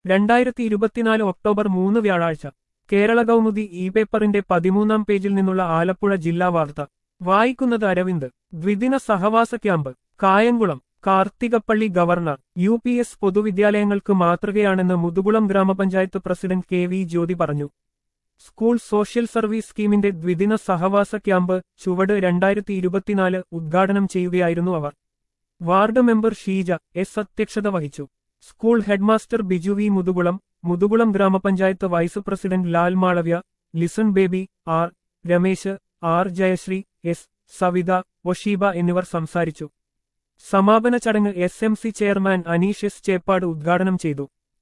രണ്ടായിരത്തി ഇരുപത്തിനാല് ഒക്ടോബർ മൂന്ന് വ്യാഴാഴ്ച കേരള കൗമുദി ഇ പേപ്പറിന്റെ പതിമൂന്നാം പേജിൽ നിന്നുള്ള ആലപ്പുഴ ജില്ലാ വാർത്ത വായിക്കുന്നത് അരവിന്ദ് ദ്വിദിന സഹവാസ camp Kayamkulam Karthikappally governor U P S പൊതുവിദ്യാലയങ്ങൾക്ക് മാതൃകയാണെന്ന് മുതുകുളം ഗ്രാമപഞ്ചായത്ത് പ്രസിഡന്റ് കെ വി ജ്യോതി പറഞ്ഞു സ്കൂൾ സോഷ്യൽ സർവീസ് സ്കീമിന്റെ ദ്വിദിന സഹവാസ ക്യാമ്പ് ചുവട് രണ്ടായിരത്തി ഇരുപത്തിനാല് ഉദ്ഘാടനം ചെയ്യുകയായിരുന്നു അവർ വാർഡ് മെമ്പർ ഷീജ എസ് അധ്യക്ഷത വഹിച്ചു school headmaster Biju V Muthukulam Muthukulam ഗ്രാമപഞ്ചായത്ത് vice president Lal Malavya Lisson Baby R Ramesh R Jayasree S Savitha Osheeba എന്നിവർ സംസാരിച്ചു സമാപന ചടങ്ങ് S M C chairman Aneesh S Cheppad ഉദ്ഘാടനം ചെയ്തു